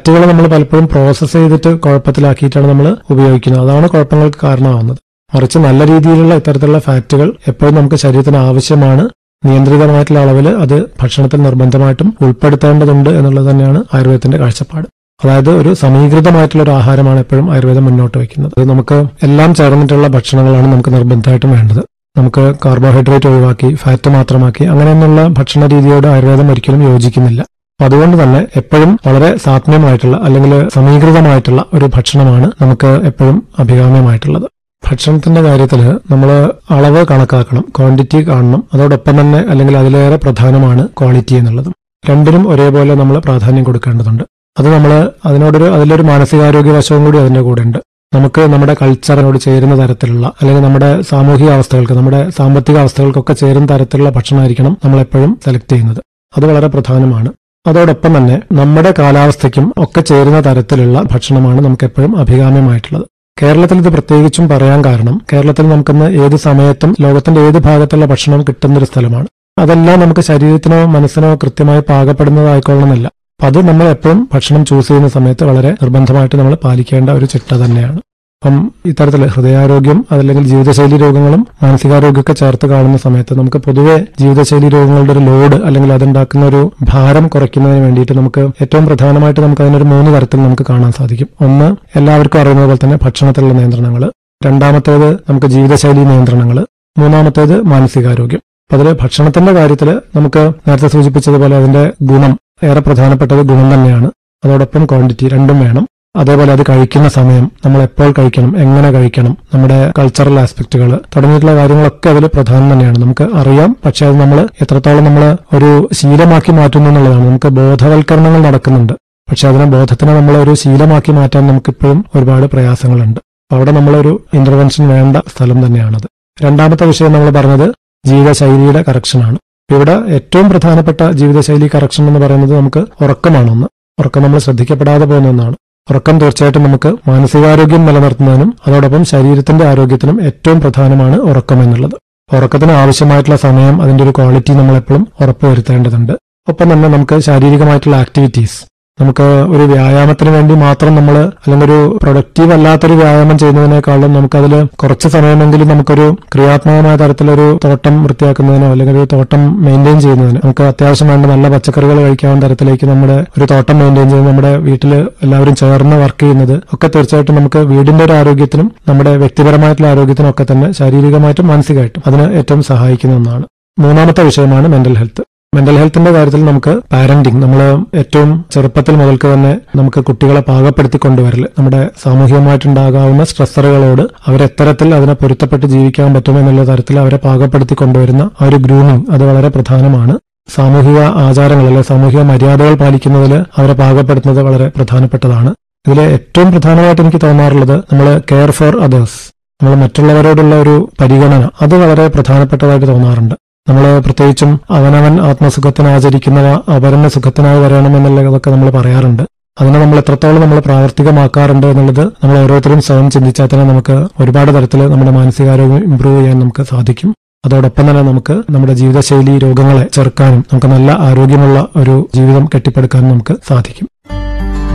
ഫാറ്റുകൾ നമ്മൾ പലപ്പോഴും പ്രോസസ്സ് ചെയ്തിട്ട് കുഴപ്പത്തിലാക്കിയിട്ടാണ് നമ്മൾ ഉപയോഗിക്കുന്നത് അതാണ് കുഴപ്പങ്ങൾക്ക് കാരണമാവുന്നത് മറിച്ച് നല്ല രീതിയിലുള്ള ഇത്തരത്തിലുള്ള ഫാറ്റുകൾ എപ്പോഴും നമുക്ക് ശരീരത്തിന് ആവശ്യമാണ് നിയന്ത്രിതമായിട്ടുള്ള അളവിൽ അത് ഭക്ഷണത്തിൽ നിർബന്ധമായിട്ടും ഉൾപ്പെടുത്തേണ്ടതുണ്ട് എന്നുള്ളത് തന്നെയാണ് ആയുർവേദത്തിന്റെ കാഴ്ചപ്പാട് അതായത് ഒരു സമീകൃതമായിട്ടുള്ള ഒരു ആഹാരമാണ് എപ്പോഴും ആയുർവേദം മുന്നോട്ട് വയ്ക്കുന്നത് അത് നമുക്ക് എല്ലാം ചേർന്നിട്ടുള്ള ഭക്ഷണങ്ങളാണ് നമുക്ക് നിർബന്ധമായിട്ടും വേണ്ടത് നമുക്ക് കാർബോഹൈഡ്രേറ്റ് ഒഴിവാക്കി ഫാറ്റ് മാത്രമാക്കി അങ്ങനെയൊന്നുള്ള ഭക്ഷണ രീതിയോട് ആയുർവേദം ഒരിക്കലും യോജിക്കുന്നില്ല അപ്പൊ അതുകൊണ്ട് തന്നെ എപ്പോഴും വളരെ സാത്മ്യമായിട്ടുള്ള അല്ലെങ്കിൽ സമീകൃതമായിട്ടുള്ള ഒരു ഭക്ഷണമാണ് നമുക്ക് എപ്പോഴും അഭികാമ്യമായിട്ടുള്ളത് ഭക്ഷണത്തിന്റെ കാര്യത്തിൽ നമ്മൾ അളവ് കണക്കാക്കണം ക്വാണ്ടിറ്റി കാണണം അതോടൊപ്പം തന്നെ അല്ലെങ്കിൽ അതിലേറെ പ്രധാനമാണ് ക്വാളിറ്റി എന്നുള്ളതും രണ്ടിനും ഒരേപോലെ നമ്മൾ പ്രാധാന്യം കൊടുക്കേണ്ടതുണ്ട് അത് നമ്മൾ അതിനോടൊരു അതിലൊരു മാനസികാരോഗ്യ വശവും കൂടി അതിന്റെ കൂടെ ഉണ്ട് നമുക്ക് നമ്മുടെ കൾച്ചറിനോട് ചേരുന്ന തരത്തിലുള്ള അല്ലെങ്കിൽ നമ്മുടെ സാമൂഹിക അവസ്ഥകൾക്ക് നമ്മുടെ സാമ്പത്തിക അവസ്ഥകൾക്കൊക്കെ ചേരുന്ന തരത്തിലുള്ള ഭക്ഷണമായിരിക്കണം നമ്മൾ എപ്പോഴും സെലക്ട് ചെയ്യുന്നത് അത് വളരെ പ്രധാനമാണ് അതോടൊപ്പം തന്നെ നമ്മുടെ കാലാവസ്ഥയ്ക്കും ഒക്കെ ചേരുന്ന തരത്തിലുള്ള ഭക്ഷണമാണ് നമുക്ക് എപ്പോഴും അഭികാമ്യമായിട്ടുള്ളത് കേരളത്തിൽ ഇത് പ്രത്യേകിച്ചും പറയാൻ കാരണം കേരളത്തിൽ നമുക്കിന്ന് ഏത് സമയത്തും ലോകത്തിന്റെ ഏത് ഭാഗത്തുള്ള ഭക്ഷണം കിട്ടുന്ന ഒരു സ്ഥലമാണ് അതെല്ലാം നമുക്ക് ശരീരത്തിനോ മനസ്സിനോ കൃത്യമായി പാകപ്പെടുന്നതായിക്കൊള്ളണമെന്നില്ല അപ്പൊ അത് നമ്മൾ എപ്പോഴും ഭക്ഷണം ചൂസ് ചെയ്യുന്ന സമയത്ത് വളരെ നിർബന്ധമായിട്ട് നമ്മൾ പാലിക്കേണ്ട ഒരു ചിട്ട തന്നെയാണ് അപ്പം ഇത്തരത്തിൽ ഹൃദയാരോഗ്യം അതല്ലെങ്കിൽ ജീവിതശൈലി രോഗങ്ങളും മാനസികാരോഗ്യമൊക്കെ ചേർത്ത് കാണുന്ന സമയത്ത് നമുക്ക് പൊതുവെ ജീവിതശൈലി രോഗങ്ങളുടെ ഒരു ലോഡ് അല്ലെങ്കിൽ അതുണ്ടാക്കുന്ന ഒരു ഭാരം കുറയ്ക്കുന്നതിന് വേണ്ടിയിട്ട് നമുക്ക് ഏറ്റവും പ്രധാനമായിട്ട് നമുക്ക് അതിനൊരു മൂന്ന് തരത്തിൽ നമുക്ക് കാണാൻ സാധിക്കും ഒന്ന് എല്ലാവർക്കും അറിയുന്നത് പോലെ തന്നെ ഭക്ഷണത്തിലുള്ള നിയന്ത്രണങ്ങൾ രണ്ടാമത്തേത് നമുക്ക് ജീവിതശൈലി നിയന്ത്രണങ്ങൾ മൂന്നാമത്തേത് മാനസികാരോഗ്യം അപ്പൊ അതിൽ ഭക്ഷണത്തിന്റെ കാര്യത്തിൽ നമുക്ക് നേരത്തെ സൂചിപ്പിച്ചതുപോലെ അതിന്റെ ഗുണം ഏറെ പ്രധാനപ്പെട്ടത് ഗുണം തന്നെയാണ് അതോടൊപ്പം ക്വാണ്ടിറ്റി രണ്ടും വേണം അതേപോലെ അത് കഴിക്കുന്ന സമയം നമ്മൾ എപ്പോൾ കഴിക്കണം എങ്ങനെ കഴിക്കണം നമ്മുടെ കൾച്ചറൽ ആസ്പെക്റ്റുകൾ തുടങ്ങിയിട്ടുള്ള കാര്യങ്ങളൊക്കെ അതിൽ പ്രധാനം തന്നെയാണ് നമുക്ക് അറിയാം പക്ഷെ അത് നമ്മൾ എത്രത്തോളം നമ്മൾ ഒരു ശീലമാക്കി മാറ്റുന്നു എന്നുള്ളതാണ് നമുക്ക് ബോധവൽക്കരണങ്ങൾ നടക്കുന്നുണ്ട് പക്ഷെ അതിനെ ബോധത്തിനെ നമ്മൾ ഒരു ശീലമാക്കി മാറ്റാൻ നമുക്കിപ്പോഴും ഒരുപാട് പ്രയാസങ്ങളുണ്ട് അപ്പൊ അവിടെ നമ്മളൊരു ഇന്റർവെൻഷൻ വേണ്ട സ്ഥലം തന്നെയാണത് രണ്ടാമത്തെ വിഷയം നമ്മൾ പറഞ്ഞത് ജീവിതശൈലിയുടെ കറക്ഷനാണ് ഇവിടെ ഏറ്റവും പ്രധാനപ്പെട്ട ജീവിതശൈലി കറക്ഷൻ എന്ന് പറയുന്നത് നമുക്ക് ഉറക്കമാണൊന്ന് ഉറക്കം നമ്മൾ ശ്രദ്ധിക്കപ്പെടാതെ പോകുന്ന ഒന്നാണ് ഉറക്കം തീർച്ചയായിട്ടും നമുക്ക് മാനസികാരോഗ്യം നിലനിർത്തുന്നതിനും അതോടൊപ്പം ശരീരത്തിന്റെ ആരോഗ്യത്തിനും ഏറ്റവും പ്രധാനമാണ് ഉറക്കം എന്നുള്ളത് ഉറക്കത്തിന് ആവശ്യമായിട്ടുള്ള സമയം അതിന്റെ ഒരു ക്വാളിറ്റി നമ്മൾ എപ്പോഴും ഉറപ്പുവരുത്തേണ്ടതുണ്ട് ഒപ്പം തന്നെ നമുക്ക് ശാരീരികമായിട്ടുള്ള ആക്ടിവിറ്റീസ് നമുക്ക് ഒരു വ്യായാമത്തിന് വേണ്ടി മാത്രം നമ്മൾ അല്ലെങ്കിൽ ഒരു പ്രൊഡക്റ്റീവ് അല്ലാത്തൊരു വ്യായാമം ചെയ്യുന്നതിനേക്കാളും നമുക്കതിൽ കുറച്ച് സമയമെങ്കിലും നമുക്കൊരു ക്രിയാത്മകമായ തരത്തിലൊരു തോട്ടം വൃത്തിയാക്കുന്നതിനോ അല്ലെങ്കിൽ ഒരു തോട്ടം മെയിൻറ്റെയിൻ ചെയ്യുന്നതിന് നമുക്ക് അത്യാവശ്യം വേണ്ട നല്ല പച്ചക്കറികൾ കഴിക്കാവുന്ന തരത്തിലേക്ക് നമ്മുടെ ഒരു തോട്ടം മെയിൻറ്റെയിൻ ചെയ്ത് നമ്മുടെ വീട്ടിൽ എല്ലാവരും ചേർന്ന് വർക്ക് ചെയ്യുന്നത് ഒക്കെ തീർച്ചയായിട്ടും നമുക്ക് വീടിന്റെ ഒരു ആരോഗ്യത്തിനും നമ്മുടെ വ്യക്തിപരമായിട്ടുള്ള ആരോഗ്യത്തിനും ഒക്കെ തന്നെ ശാരീരികമായിട്ടും മാനസികമായിട്ടും അതിന് ഏറ്റവും സഹായിക്കുന്ന ഒന്നാണ് മൂന്നാമത്തെ വിഷയമാണ് മെന്റൽ ഹെൽത്ത് മെന്റൽ ഹെൽത്തിന്റെ കാര്യത്തിൽ നമുക്ക് പാരന്റിങ് നമ്മൾ ഏറ്റവും ചെറുപ്പത്തിൽ മുതൽക്ക് തന്നെ നമുക്ക് കുട്ടികളെ പാകപ്പെടുത്തി കൊണ്ടുവരൽ നമ്മുടെ സാമൂഹികമായിട്ടുണ്ടാകാവുന്ന സ്ട്രെസ്സറുകളോട് അവരെത്തരത്തിൽ അതിനെ പൊരുത്തപ്പെട്ട് ജീവിക്കാൻ പറ്റുമെന്നുള്ള തരത്തിൽ അവരെ പാകപ്പെടുത്തി കൊണ്ടുവരുന്ന ആ ഒരു ഗ്രൂമിംഗ് അത് വളരെ പ്രധാനമാണ് സാമൂഹിക ആചാരങ്ങൾ അല്ലെ സാമൂഹിക മര്യാദകൾ പാലിക്കുന്നതിൽ അവരെ പാകപ്പെടുത്തുന്നത് വളരെ പ്രധാനപ്പെട്ടതാണ് ഇതിൽ ഏറ്റവും പ്രധാനമായിട്ട് എനിക്ക് തോന്നാറുള്ളത് നമ്മൾ കെയർ ഫോർ അതേഴ്സ് നമ്മൾ മറ്റുള്ളവരോടുള്ള ഒരു പരിഗണന അത് വളരെ പ്രധാനപ്പെട്ടതായിട്ട് തോന്നാറുണ്ട് നമ്മൾ പ്രത്യേകിച്ചും അവനവൻ ആത്മസുഖത്തിന് ആചരിക്കുന്നവ അപരന്റെ സുഖത്തിനായി വരണമെന്നുള്ളതൊക്കെ നമ്മൾ പറയാറുണ്ട് അതിനെ നമ്മൾ എത്രത്തോളം നമ്മൾ പ്രാവർത്തികമാക്കാറുണ്ട് എന്നുള്ളത് നമ്മൾ ഓരോരുത്തരും സ്വയം ചിന്തിച്ചാൽ തന്നെ നമുക്ക് ഒരുപാട് തരത്തിൽ നമ്മുടെ മാനസികാരോഗ്യം ഇമ്പ്രൂവ് ചെയ്യാൻ നമുക്ക് സാധിക്കും അതോടൊപ്പം തന്നെ നമുക്ക് നമ്മുടെ ജീവിതശൈലി രോഗങ്ങളെ ചെറുക്കാനും നമുക്ക് നല്ല ആരോഗ്യമുള്ള ഒരു ജീവിതം കെട്ടിപ്പടുക്കാനും നമുക്ക് സാധിക്കും